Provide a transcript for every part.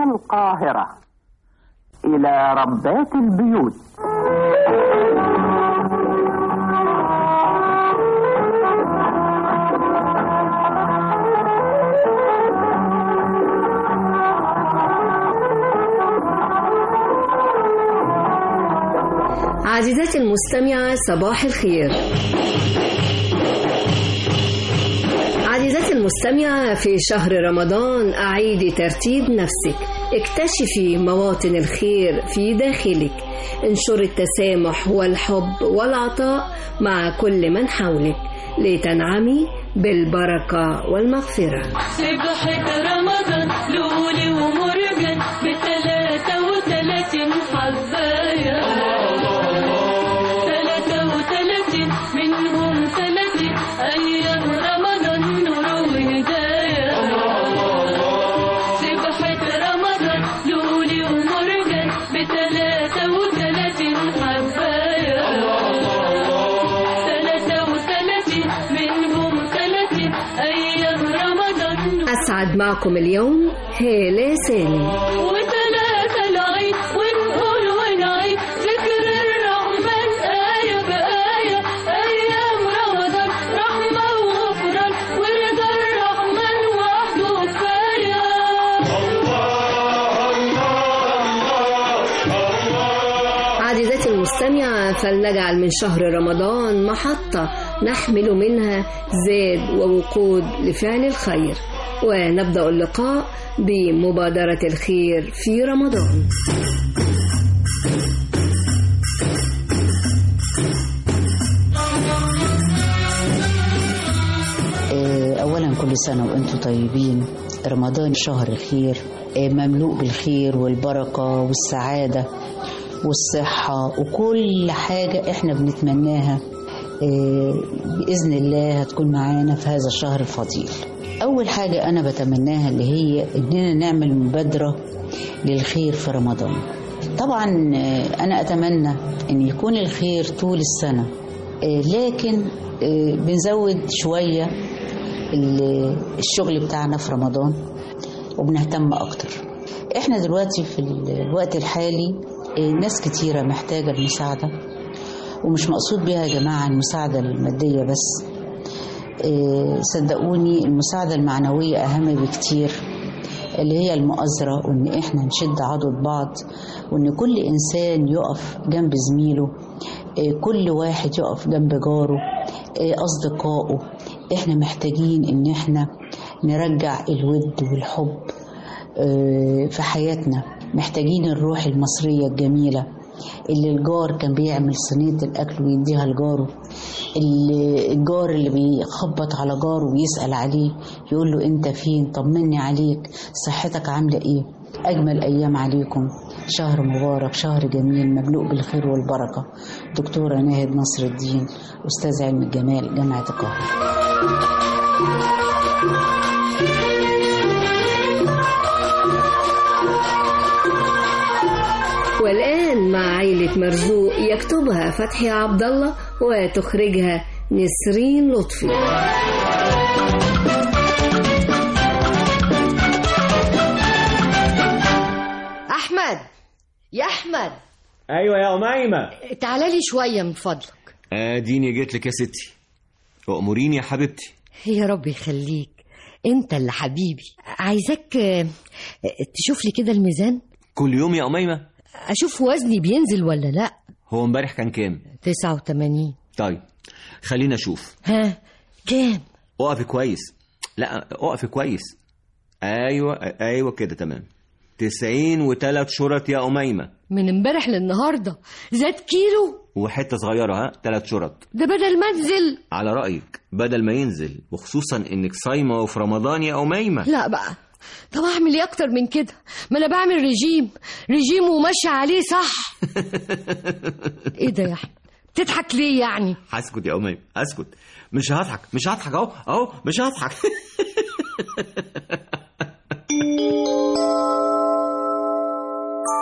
من القاهرة إلى ربات البيوت عزيزتي المستمعة صباح الخير عزيزتي المستمعة في شهر رمضان أعيدي ترتيب نفسك اكتشفي مواطن الخير في داخلك انشري التسامح والحب والعطاء مع كل من حولك لتنعمي بالبركة والمغفرة سبحة رمضان لولي ومرجان بتلاتة وتلاتين حباية تلاتة وتلاتين منهم تلاتين أيام رمضان نور وهداية سبحة رمضان لولي ومرجان بتلاتة وتلاتين حباية تلاتة وتلاتين منهم تلاتين أيام رمضان أسعد معكم اليوم هالة سالم وتلاتة العيد ونقول ونعيد ذكر الرحمن آية بآية أيام رمضان رحمة وغفران ورضا الرحمن وحده كفاية عزيزتي المستمعة فلنجعل من شهر رمضان محطة نحمل منها زاد ووقود لفعل الخير ونبدأ اللقاء بمبادرة الخير في رمضان آه، أولا كل سنة وأنتم طيبين رمضان شهر خير آه، مملوء بالخير والبركة والسعادة والصحة وكل حاجة إحنا بنتمناها آه، بإذن الله هتكون معانا في هذا الشهر الفضيل أول حاجة أنا بتمناها اللي هي إننا نعمل مبادرة للخير في رمضان طبعا آه، أنا أتمنى أن يكون الخير طول السنة آه، لكن آه، بنزود شوية ال- الشغل بتاعنا في رمضان وبنهتم أكتر احنا دلوقتي في الوقت الحالي آه، ناس كتيرة محتاجة المساعدة ومش مقصود بيها يا جماعة المساعدة المادية بس آه، صدقوني المساعدة المعنوية أهم بكتير اللي هي المؤازرة وإن إحنا نشد عضد بعض وإن كل إنسان يقف جنب زميله آه، كل واحد يقف جنب جاره آه، أصدقائه إحنا محتاجين إن إحنا نرجع الود والحب آه، في حياتنا محتاجين الروح المصرية الجميلة اللي الجار كان بيعمل صينية الأكل ويديها لجاره اللي الجار اللي بيخبط على جاره ويسأل عليه يقول له أنت فين طمني عليك صحتك عاملة إيه أجمل أيام عليكم شهر مبارك شهر جميل مملوء بالخير والبركة دكتورة ناهد نصر الدين أستاذ علم الجمال جامعة القاهرة والآن مع عائلة مرزوق يكتبها فتحي عبد الله وتخرجها نسرين لطفي احمد يا احمد ايوه يا اميمه تعالى لي شويه من فضلك اديني جيت لك يا ستي واموريني يا حبيبتي يا رب يخليك انت اللي حبيبي عايزاك آه، تشوف لي كده الميزان كل يوم يا اميمه اشوف وزني بينزل ولا لا هو امبارح كان كام 89 طيب خلينا اشوف ها كام اقفي كويس لا اقفي كويس ايوه ايوه كده تمام تسعين وتلات شرط يا أميمة من امبارح للنهارده زاد كيلو وحتة صغيرة ها تلات شرط ده بدل ما انزل على رأيك بدل ما ينزل وخصوصا إنك صايمة وفي رمضان يا أميمة لا بقى طب اعمل ايه اكتر من كده ما انا بعمل رجيم رجيم وماشي عليه صح ايه ده يا احمد تضحك ليه يعني هسكت يا أميمة اسكت مش هضحك مش هضحك أهو أهو مش هضحك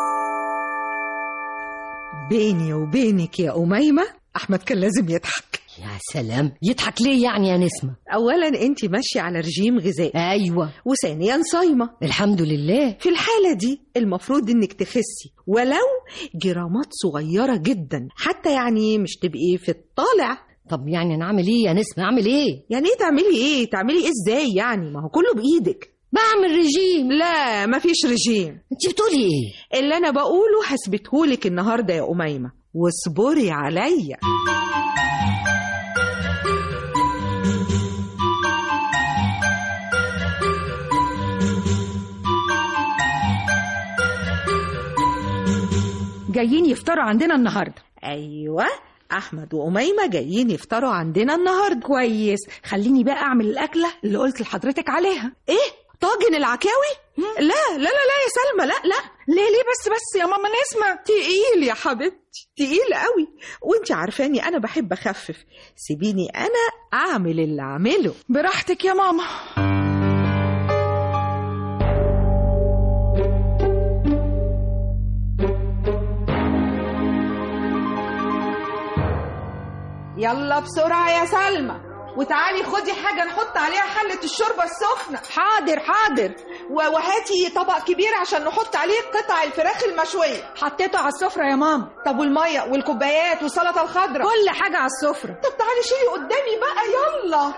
بيني وبينك يا أميمة أحمد كان لازم يضحك يا سلام يضحك ليه يعني يا نسمة اولا انت ماشيه على رجيم غذائي ايوه وثانيا صايمه الحمد لله في الحالة دي المفروض انك تخسي ولو جرامات صغيرة جدا حتى يعني مش تبقي في الطالع طب يعني نعمل ايه يا نسمة اعمل ايه يعني ايه تعملي ايه تعملي ايه ازاي يعني ما هو كله بايدك بعمل رجيم لا مفيش رجيم انت بتقولي ايه اللي انا بقوله هثبتهولك النهارده يا اميمه واصبري عليا جايين يفطروا عندنا النهارده ايوه احمد واميمه جايين يفطروا عندنا النهارده كويس خليني بقى اعمل الاكله اللي قلت لحضرتك عليها ايه طاجن العكاوي لا لا لا لا يا سلمى لا لا ليه ليه بس بس يا ماما نسمة تقيل يا حبيبتي تقيل قوي وانت عارفاني انا بحب اخفف سيبيني انا اعمل اللي اعمله براحتك يا ماما يلا بسرعه يا سلمى وتعالي خدي حاجه نحط عليها حله الشوربه السخنه حاضر حاضر و- وهاتي طبق كبير عشان نحط عليه قطع الفراخ المشويه حطيته على السفرة يا ماما طب والميه والكوبايات والسلطه الخضراء كل حاجة على السفرة طب تعالي شيلي قدامي بقى يلا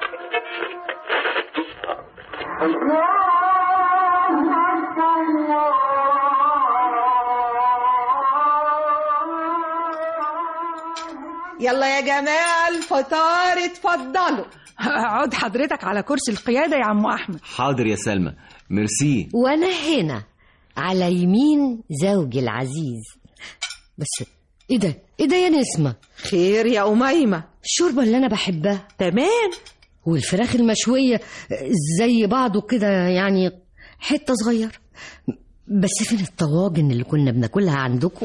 يلا يا جماعة الفطار اتفضلوا اقعد حضرتك على كرسي القيادة يا عم أحمد حاضر يا سلمى ميرسي وانا هنا على يمين زوجي العزيز بس ايه ده ايه ده يا نسمة خير يا أميمة الشوربة اللي انا بحبها تمام والفراخ المشوية زي بعضه كده يعني حتة صغير بس فين الطواجن اللي كنا بناكلها عندكم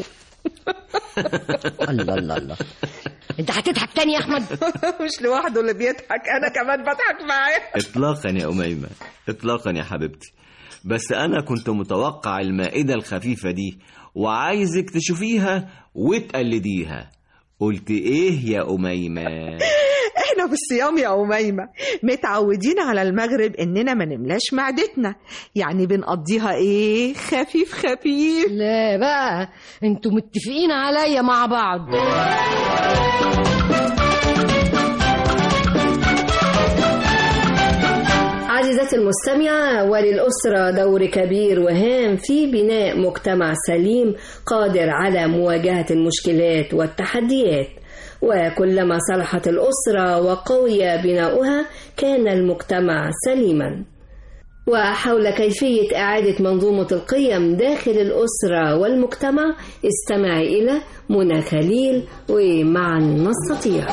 الله الله الله انت هتضحك تاني يا احمد مش لوحده اللي بيضحك أنا كمان بضحك معاه اطلاقا يا أميمة اطلاقا يا حبيبتي بس أنا كنت متوقع المائدة الخفيفة دي وعايزك تشوفيها وتقلديها قلت إيه يا أميمة احنا في الصيام يا أميمة متعودين على المغرب إننا ما نملاش معدتنا يعني بنقضيها إيه خفيف خفيف لا بقى انتوا متفقين عليا مع بعض عزيزتي المستمعة وللأسرة دور كبير وهام في بناء مجتمع سليم قادر على مواجهة المشكلات والتحديات وكلما صلحت الأسرة وقوي بناؤها كان المجتمع سليما وحول كيفية إعادة منظومة القيم داخل الأسرة والمجتمع استمعي إلى منى خليل ومعا نستطيع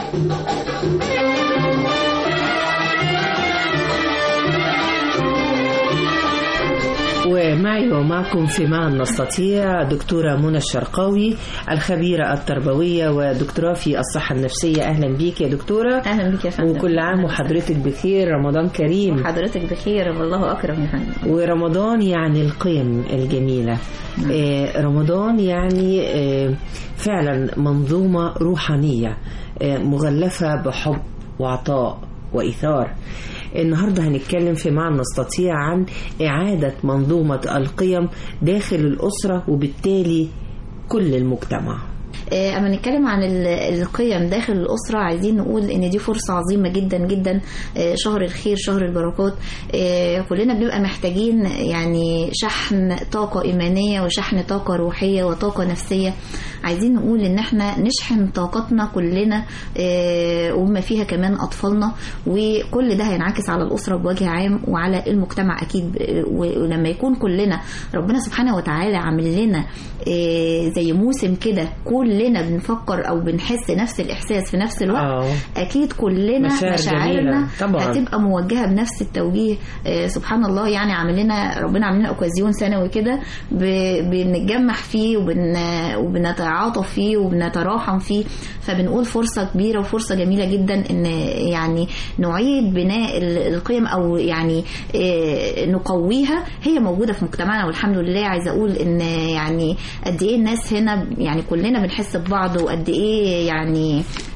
ومعي ومعكم في معا نستطيع دكتورة منى الشرقاوي الخبيرة التربوية ودكتوراه في الصحة النفسية أهلا بيك يا دكتورة اهلا بك يا فندم وكل عام وحضرتك بخير رمضان كريم حضرتك بخير والله اكرم يا فندم ورمضان يعني القيم الجميلة آه رمضان يعني آه فعلا منظومة روحانية آه مغلفة بحب وعطاء وإيثار النهاردة هنتكلم في معنى نستطيع عن إعادة منظومة القيم داخل الأسرة وبالتالي كل المجتمع آه، اما نتكلم عن ال- القيم داخل الاسره عايزين نقول ان دي فرصه عظيمه جدا جدا آه، شهر الخير شهر البركات آه، كلنا بنبقى محتاجين يعني شحن طاقه ايمانيه وشحن طاقه روحيه وطاقه نفسيه عايزين نقول ان احنا نشحن طاقتنا كلنا آه، وما فيها كمان اطفالنا وكل ده هينعكس على الاسره بوجه عام وعلى المجتمع اكيد آه، ولما يكون كلنا ربنا سبحانه وتعالى عامل لنا آه، زي موسم كده كلنا بنفكر او بنحس نفس الاحساس في نفس الوقت آه. اكيد كلنا مشاعر مشاعرنا جميلة. طبعاً. هتبقى موجهه بنفس التوجيه آه، سبحان الله يعني عامل لنا ربنا عامل لنا اوكازيون سنوي كده ب- بنتجمع فيه وبن وبنتعاطف فيه وبنتراحم فيه فبنقول فرصه كبيره وفرصه جميله جدا ان يعني نعيد بناء ال- القيم او يعني آه، نقويها هي موجوده في مجتمعنا والحمد لله عايزه اقول ان يعني قد ايه الناس هنا يعني كلنا بنحس ببعض وقد ايه يعني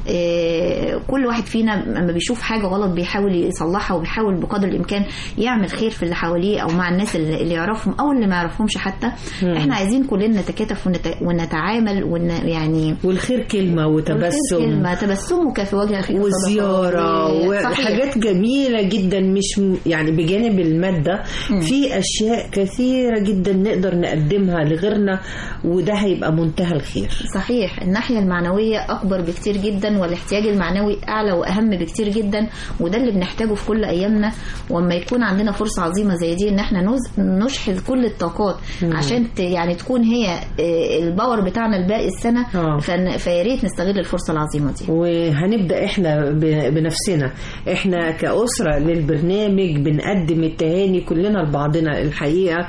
آه، كل واحد فينا لما بيشوف حاجه غلط بيحاول يصلحها وبيحاول بقدر الامكان يعمل خير في اللي حواليه او مع الناس اللي اللي يعرفهم او اللي ما يعرفهمش حتى مم. احنا عايزين كلنا نتكاتف ونت... ونتعامل ون... يعني والخير كلمة وتبسم كلمة تبسمك في وجه اخيك وزيارة صدقة. صحيح. وحاجات جميلة جدا مش م- يعني بجانب المادة في أشياء كثيرة جدا نقدر نقدمها لغيرنا وده هيبقى منتهى الخير صحيح الناحية المعنوية أكبر بكتير جدا والاحتياج المعنوي أعلى وأهم بكتير جدا وده اللي بنحتاجه في كل أيامنا وأما يكون عندنا فرصة عظيمة زي دي إن احنا نز- نشحذ كل الطاقات مم. عشان ت- يعني تكون هي آه، الباور بتاعنا الباقي السنة آه. فن- فيا ريت نستغل الفرصة العظيمة دي وهنبدأ احنا ب- بنفسنا احنا كأسرة للبرنامج بنقدم التهاني كلنا لبعضنا الحقيقة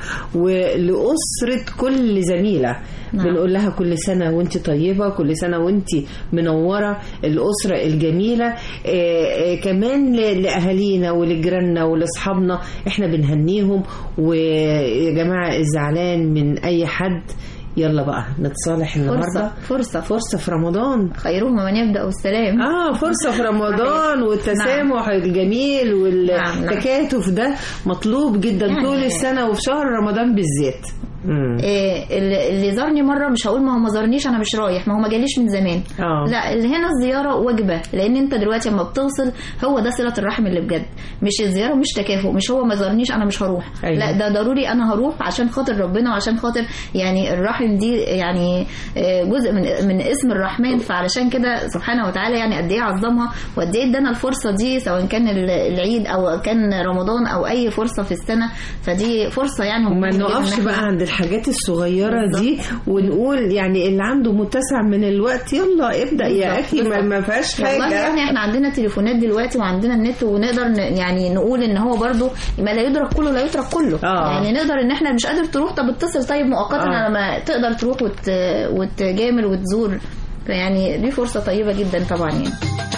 ولأسرة كل زميلة نعم. بنقول لها كل سنة وانت طيبة كل سنة وانت منورة الأسرة الجميلة آه، آه، كمان ل- لأهالينا ولجيراننا ولأصحابنا احنا بنهنيهم ويا جماعة الزعلان من أي حد يلا بقى نتصالح النهارده فرصة فرصة في رمضان خيرهما من يبدأ والسلام اه فرصة في رمضان والتسامح الجميل والتكاتف ده مطلوب جدا يعني- طول السنة وفي شهر رمضان بالذات مم. إيه اللي اللي زارني مره مش هقول ما هو ما زارنيش انا مش رايح ما هو ما جاليش من زمان آه. لا اللي هنا الزياره واجبه لان انت دلوقتي لما بتوصل هو ده صله الرحم اللي بجد مش الزياره مش تكافؤ مش هو ما زارنيش انا مش هروح أيوة. لا ده ضروري انا هروح عشان خاطر ربنا وعشان خاطر يعني الرحم دي يعني آه، جزء من من اسم الرحمن فعلشان كده سبحانه وتعالى يعني قد ايه عظمها وقد ايه ادانا الفرصه دي سواء كان ال- العيد او كان رمضان او اي فرصه في السنه فدي فرصه يعني وما مهمة جداً نقفش إن بقى إحنا- عند الحاجات الصغيرة دي ونقول يعني اللي عنده متسع من الوقت يلا ابدأ يا بالظبط، أخي ما, بالظبط. ما فيهاش والله حاجة يعني احنا عندنا تليفونات دلوقتي وعندنا النت ونقدر ن- يعني نقول ان هو برضو ما لا يدرك كله لا يترك كله آه. يعني نقدر ان احنا مش قادر تروح طب اتصل طيب مؤقتا آه. لما تقدر تروح وت... وتجامل وتزور فيعني دي فرصة طيبة جدا طبعا يعني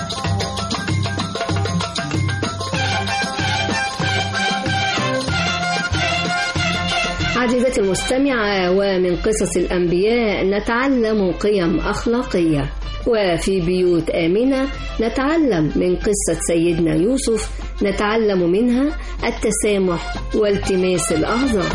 عزيزتي المستمعة ومن قصص الأنبياء نتعلم قيم أخلاقية وفي بيوت آمنة نتعلم من قصة سيدنا يوسف نتعلم منها التسامح والتماس الأعذار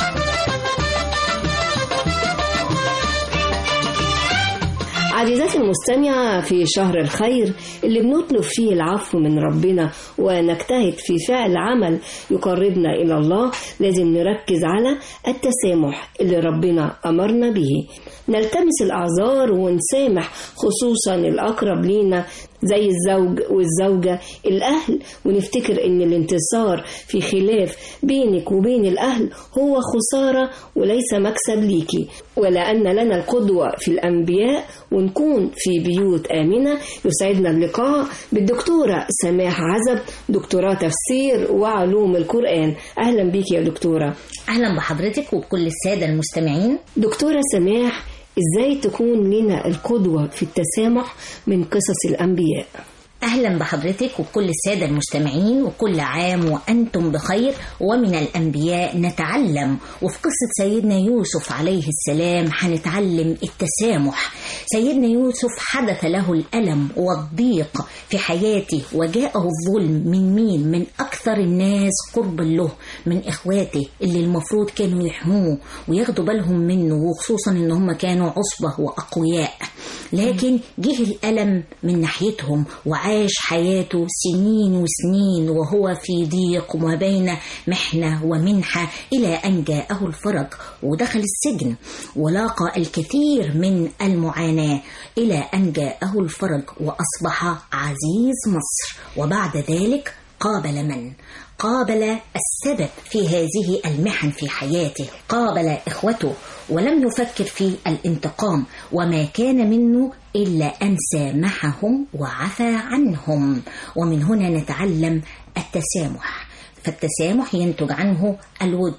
عزيزتي المستمعة في شهر الخير اللي بنطلب فيه العفو من ربنا ونجتهد في فعل عمل يقربنا إلى الله لازم نركز على التسامح اللي ربنا أمرنا به نلتمس الأعذار ونسامح خصوصا الأقرب لينا زي الزوج والزوجة الأهل ونفتكر إن الانتصار في خلاف بينك وبين الأهل هو خسارة وليس مكسب ليكي ولأن لنا القدوة في الأنبياء ونكون في بيوت آمنة يسعدنا اللقاء بالدكتورة سماح عزب دكتوراه تفسير وعلوم القرآن أهلا بيك يا دكتورة أهلا بحضرتك وبكل السادة المستمعين دكتورة سماح إزاي تكون لنا القدوة في التسامح من قصص الأنبياء أهلا بحضرتك وبكل السادة المستمعين وكل عام وأنتم بخير ومن الأنبياء نتعلم وفي قصة سيدنا يوسف عليه السلام هنتعلم التسامح سيدنا يوسف حدث له الألم والضيق في حياته وجاءه الظلم من مين من أكثر الناس قربا له من إخواته اللي المفروض كانوا يحموه وياخدوا بالهم منه وخصوصا إن هم كانوا عصبة وأقوياء لكن جه الألم من ناحيتهم وعاش حياته سنين وسنين وهو في ضيق وما بين محنة ومنحة إلى أن جاءه الفرج ودخل السجن ولاقى الكثير من المعاناة إلى أن جاءه الفرج وأصبح عزيز مصر وبعد ذلك قابل من؟ قابل السبب في هذه المحن في حياته قابل إخوته ولم يفكر في الانتقام وما كان منه إلا أن سامحهم وعفى عنهم ومن هنا نتعلم التسامح فالتسامح ينتج عنه الود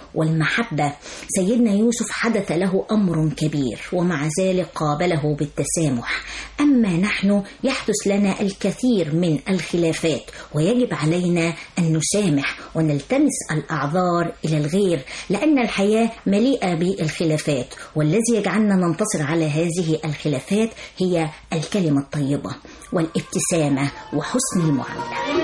والمحبة سيدنا يوسف حدث له أمر كبير ومع ذلك قابله بالتسامح أما نحن يحدث لنا الكثير من الخلافات ويجب علينا أن نسامح ونلتمس الأعذار إلى الغير لأن الحياة مليئة بالخلافات والذي يجعلنا ننتصر على هذه الخلافات هي الكلمة الطيبة والابتسامة وحسن المعاملة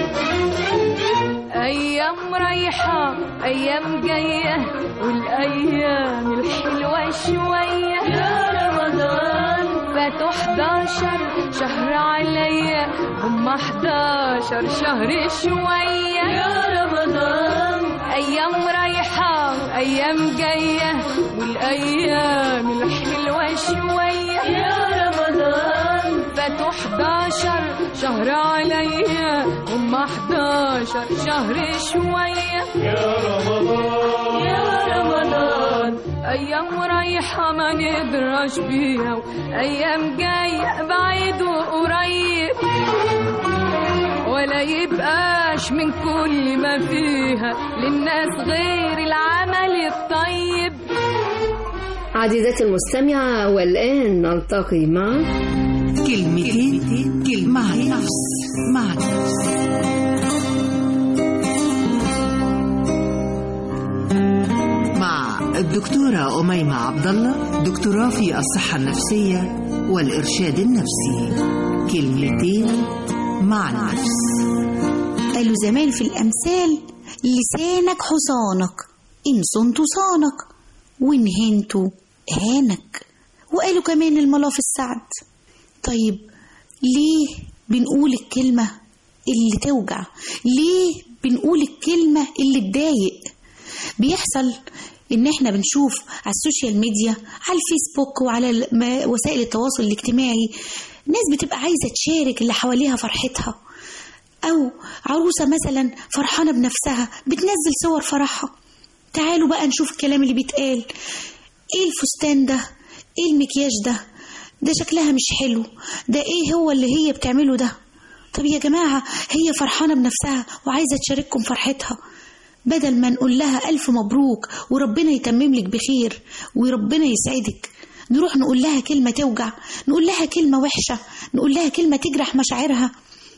أيام رايحة أيام جاية والأيام الحلوة شوية يا رمضان فاتوا 11 شهر عليا هم 11 شهر شوية يا رمضان أيام رايحة أيام جاية والأيام الحلوة شوية يا رمضان فاتوا 11 شهر عليا هم 11 شهر شوية يا رمضان يا رمضان أيام رايحة ما ندرش بيها وأيام جاية بعيد وقريب ولا يبقاش من كل ما فيها للناس غير العمل الطيب عزيزتي المستمعة والآن نلتقي مع كلمتين كلمة مع النفس مع النفس مع الدكتورة أميمة عبد الله دكتوراه في الصحة النفسية والإرشاد النفسي كلمتين مع النفس قالوا زمان في الأمثال لسانك حصانك إن صنت صانك وإن هنت هانك وقالوا كمان الملا في السعد طيب ليه بنقول الكلمة اللي توجع ليه بنقول الكلمة اللي تضايق بيحصل ان احنا بنشوف على السوشيال ميديا على الفيسبوك وعلى الم- وسائل التواصل الاجتماعي ناس بتبقى عايزة تشارك اللي حواليها فرحتها أو عروسة مثلا فرحانة بنفسها بتنزل صور فرحها تعالوا بقى نشوف الكلام اللي بيتقال ايه الفستان ده ايه المكياج ده ده شكلها مش حلو ده ايه هو اللي هي بتعمله ده طب يا جماعة هي فرحانة بنفسها وعايزة تشارككم فرحتها بدل ما نقول لها ألف مبروك وربنا يتمم لك بخير وربنا يسعدك نروح نقول لها كلمة توجع نقول لها كلمة وحشة نقول لها كلمة تجرح مشاعرها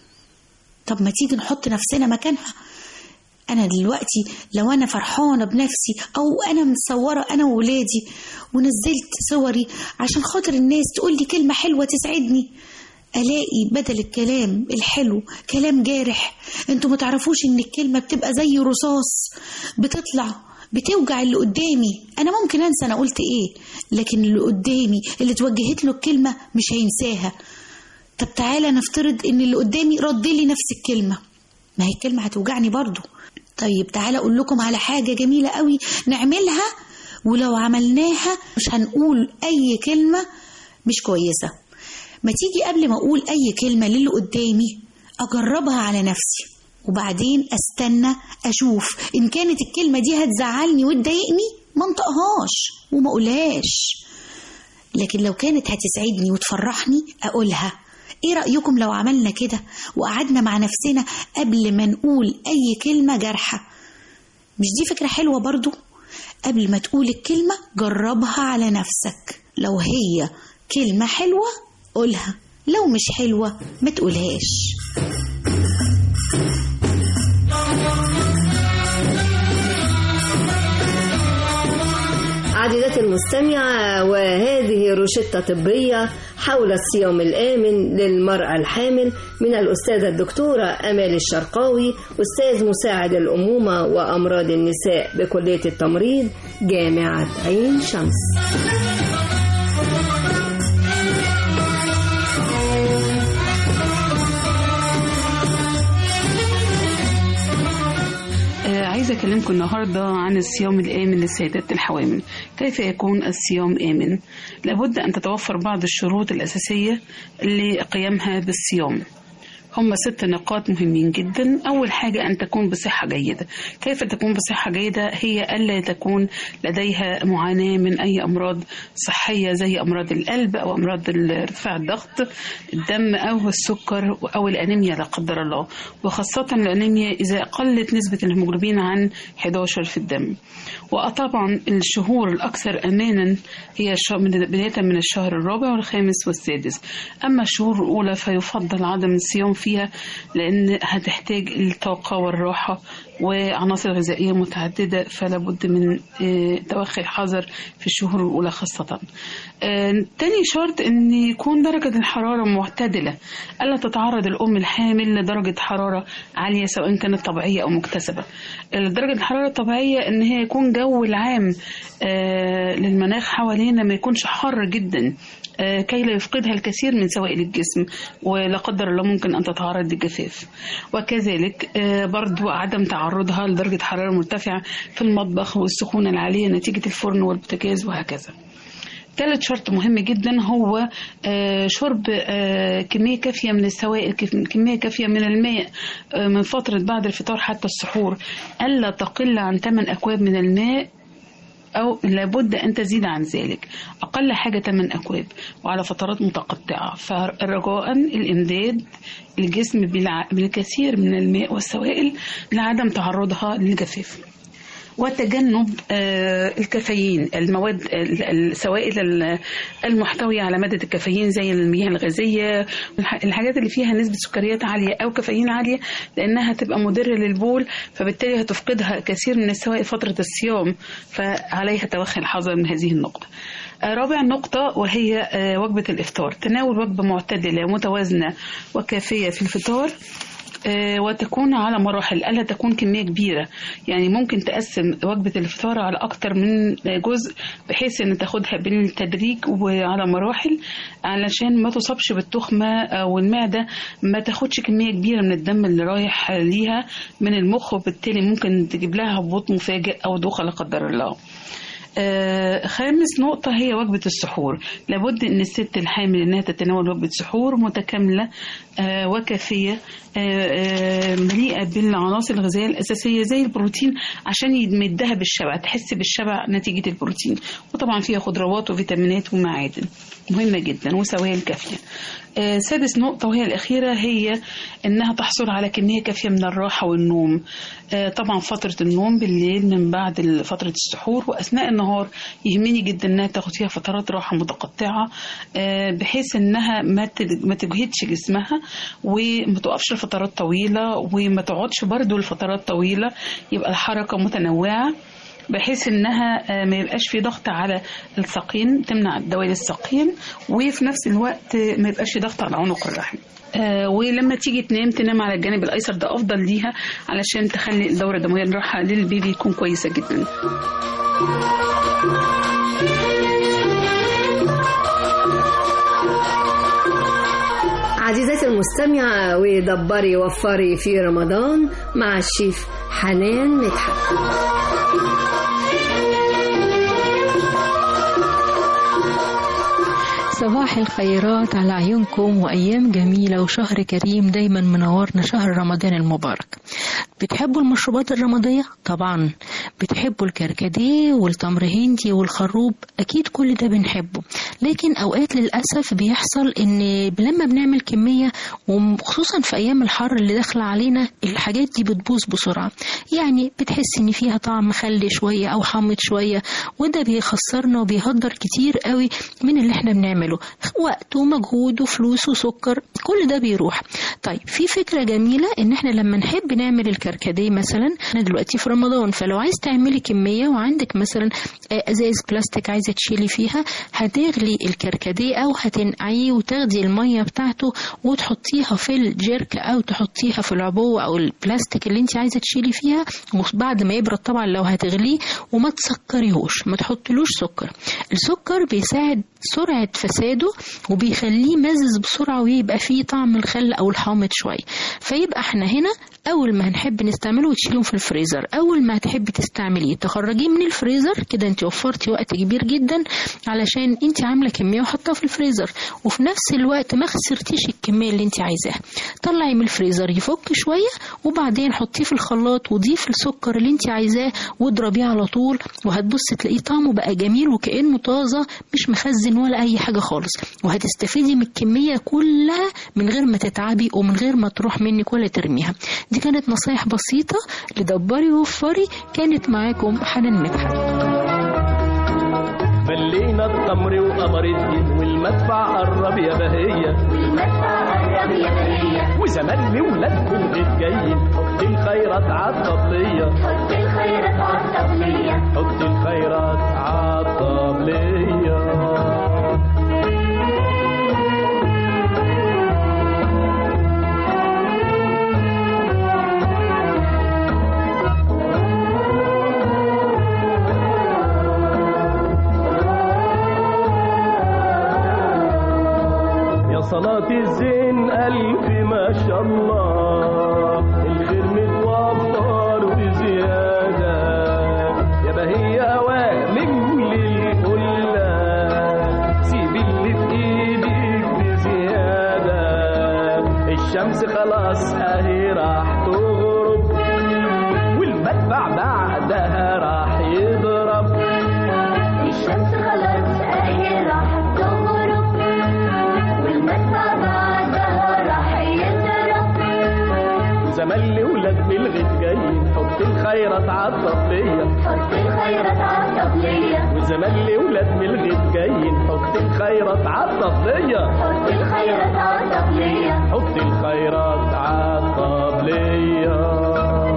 طب ما تيجي نحط نفسنا مكانها أنا دلوقتي لو أنا فرحانة بنفسي أو أنا متصورة أنا وولادي ونزلت صوري عشان خاطر الناس تقول لي كلمة حلوة تسعدني ألاقي بدل الكلام الحلو كلام جارح انتوا متعرفوش ان الكلمة بتبقى زي رصاص بتطلع بتوجع اللي قدامي انا ممكن انسى انا قلت ايه لكن اللي قدامي اللي توجهت له الكلمة مش هينساها طب تعالى نفترض ان اللي قدامي رد لي نفس الكلمة ما هي الكلمة هتوجعني برضو طيب تعالى اقول لكم على حاجة جميلة قوي نعملها ولو عملناها مش هنقول اي كلمة مش كويسة ما تيجي قبل ما اقول اي كلمة للي قدامي اجربها على نفسي وبعدين استنى اشوف ان كانت الكلمة دي هتزعلني وتضايقني ما انطقهاش وما اقولهاش لكن لو كانت هتسعدني وتفرحني اقولها ايه رأيكم لو عملنا كده وقعدنا مع نفسنا قبل ما نقول اي كلمة جارحة مش دي فكرة حلوة برضو قبل ما تقول الكلمة جربها على نفسك لو هي كلمة حلوة قولها لو مش حلوة ما تقولهاش عزيزتي المستمعة وهذه روشتة طبية حول الصيام الآمن للمرأة الحامل من الأستاذة الدكتورة أمال الشرقاوي أستاذ مساعد الأمومة وأمراض النساء بكلية التمريض جامعة عين شمس آه، عايزة أكلمكم النهاردة عن الصيام الآمن للسيدات الحوامل كيف يكون الصيام آمن لابد أن تتوفر بعض الشروط الأساسية لقيامها بالصيام هم ست نقاط مهمين جدا أول حاجة أن تكون بصحة جيدة كيف تكون بصحة جيدة هي ألا تكون لديها معاناة من أي أمراض صحية زي أمراض القلب أو أمراض ارتفاع الضغط الدم أو السكر أو الأنيميا لا قدر الله وخاصة الأنيميا إذا قلت نسبة الهيموجلوبين عن 11 في الدم وطبعا الشهور الأكثر أمانا هي الش- من- بداية من الشهر الرابع والخامس والسادس أما الشهور الأولى فيفضل عدم الصيام فيها لأن هتحتاج الطاقة والراحة وعناصر غذائية متعددة فلا بد من آه، توخي الحذر في الشهور الأولى خاصة آه، تاني شرط أن يكون درجة الحرارة معتدلة ألا تتعرض الأم الحامل لدرجة حرارة عالية سواء كانت طبيعية أو مكتسبة درجة الحرارة الطبيعية أن هي يكون جو العام آه، للمناخ حوالينا ما يكونش حر جدا آه، كي لا يفقدها الكثير من سوائل الجسم ولا قدر الله ممكن أن تتعرض للجفاف وكذلك آه، برضو عدم تعرضها لدرجة حرارة مرتفعة في المطبخ والسخونة العالية نتيجة الفرن والبوتاجاز وهكذا ثالث شرط مهم جدا هو آه، شرب آه، كمية كافية من السوائل كف- كمية كافية من الماء آه، من فترة بعد الفطار حتى السحور ألا تقل عن 8 أكواب من الماء أو لابد أن تزيد عن ذلك أقل حاجة 8 أكواب وعلى فترات متقطعة فرجاء الإمداد الجسم بالع- بالكثير من الماء والسوائل لعدم تعرضها للجفاف وتجنب آه، الكافيين المواد ال- السوائل ال- المحتوية على مادة الكافيين زي المياه الغازية الح- الحاجات اللي فيها نسبة سكريات عالية أو كافيين عالية لأنها تبقى مضرة للبول فبالتالي هتفقدها كثير من السوائل فترة الصيام فعليها توخي الحذر من هذه النقطة آه، رابع نقطة وهي آه، وجبة الإفطار تناول وجبة معتدلة متوازنة وكافية في الفطار آه، وتكون على مراحل ألا تكون كمية كبيرة يعني ممكن تقسم وجبة الفطار على أكتر من جزء بحيث أن تاخدها بالتدريج وعلى مراحل علشان ما تصابش بالتخمة أو المعدة ما تاخدش كمية كبيرة من الدم اللي رايح ليها من المخ وبالتالي ممكن تجيب لها هبوط مفاجئ أو دوخة لا قدر الله آه، خامس نقطة هي وجبة السحور لابد أن الست الحامل أنها تتناول وجبة سحور متكاملة آه، وكافية آه، آه، مليئة بالعناصر الغذائية الأساسية زي البروتين عشان يمدها بالشبع تحس بالشبع نتيجة البروتين وطبعا فيها خضروات وفيتامينات ومعادن مهمة جدا وسوائل كافية آه، سادس نقطة وهي الأخيرة هي أنها تحصل على كمية كافية من الراحة والنوم آه، طبعا فترة النوم بالليل من بعد فترة السحور وأثناء النهار يهمني جدا أنها تاخد فيها فترات راحة متقطعة آه، بحيث أنها ما تج- ما تجهدش جسمها وما تقفش لفترات طويلة وما تقعدش برضو لفترات طويلة يبقى الحركة متنوعة بحيث انها آه، ما يبقاش في ضغط على الساقين تمنع دوالي الساقين وفي نفس الوقت آه، ما يبقاش في ضغط على عنق الرحم آه، ولما تيجي تنام تنام على الجانب الايسر ده افضل ليها علشان تخلي الدوره الدمويه الراحه للبيبي يكون كويسه جدا عزيزاتي المستمعة ودبري وفري في رمضان مع الشيف حنان مدحت صباح الخيرات على عيونكم وأيام جميلة وشهر كريم دايما منورنا شهر رمضان المبارك بتحبوا المشروبات الرمضية؟ طبعا بتحبوا الكركديه والتمر هندي والخروب أكيد كل ده بنحبه لكن أوقات للأسف بيحصل إن لما بنعمل كمية وخصوصا في أيام الحر اللي داخلة علينا الحاجات دي بتبوظ بسرعة يعني بتحس إن فيها طعم مخلي شوية أو حامض شوية وده بيخسرنا وبيهدر كتير قوي من اللي احنا بنعمله وقت ومجهود وفلوس وسكر كل ده بيروح طيب في فكرة جميلة ان احنا لما نحب نعمل الكركديه مثلا احنا دلوقتي في رمضان فلو عايز تعملي كمية وعندك مثلا آه، ازايز بلاستيك عايزة تشيلي فيها هتغلي الكركديه او هتنقعيه وتاخدي المية بتاعته وتحطيها في الجيرك او تحطيها في العبوة او البلاستيك اللي انت عايزة تشيلي فيها وبعد ما يبرد طبعا لو هتغليه وما تسكريهوش ما تحطلوش سكر السكر بيساعد سرعة فساده وبيخليه مزز بسرعة ويبقى فيه طعم الخل أو الحامض شوية فيبقى احنا هنا اول ما هنحب نستعمله وتشيلهم في الفريزر اول ما هتحبي تستعمليه تخرجيه من الفريزر كده انت وفرتي وقت كبير جدا علشان انت عامله كميه وحطها في الفريزر وفي نفس الوقت ما خسرتيش الكميه اللي انت عايزاها طلعي من الفريزر يفك شويه وبعدين حطيه في الخلاط وضيفي السكر اللي انت عايزاه واضربيه على طول وهتبصي تلاقيه طعمه بقى جميل وكانه طازه مش مخزن ولا اي حاجه خالص وهتستفيدي من الكميه كلها من غير ما تتعبي ومن غير ما تروح منك ولا ترميها دي كانت نصايح بسيطه لدبري ووفري كانت معاكم حنان مدحت فلينا التمر وقمر الدين والمدفع قرب يا بهية والمدفع قرب يا بهية وزمان ولاد الغيط جايين حط الخيرات عالطبلية حط الخيرات عالطبلية حط الخيرات عالطبلية يا صلاة الزين ألف ما شاء الله الخير متوفر وزيادة يا بهية أوامم للكلة سيب اللي في إيدك بزيادة الشمس خلاص أهي راح تغرب والمدفع بعدها راح يضرب الشمس خلاص اهي راح تغرب والمدفع بعدها راح يضرب زمان لولاد الغيط جايين حط الخيرات عالطبلية حط الخيرات عالطبلية وزمان لولاد الغيط جايين حط الخيرات عالطبلية حط الخيرات عالطبلية حط الخيرات عالطبلية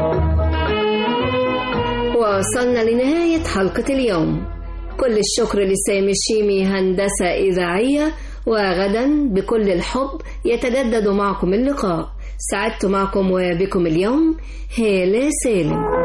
وصلنا لنهاية حلقة اليوم كل الشكر لسامي الشيمي هندسة إذاعية وغدا بكل الحب يتجدد معكم اللقاء سعدت معكم وبكم اليوم هالة سالم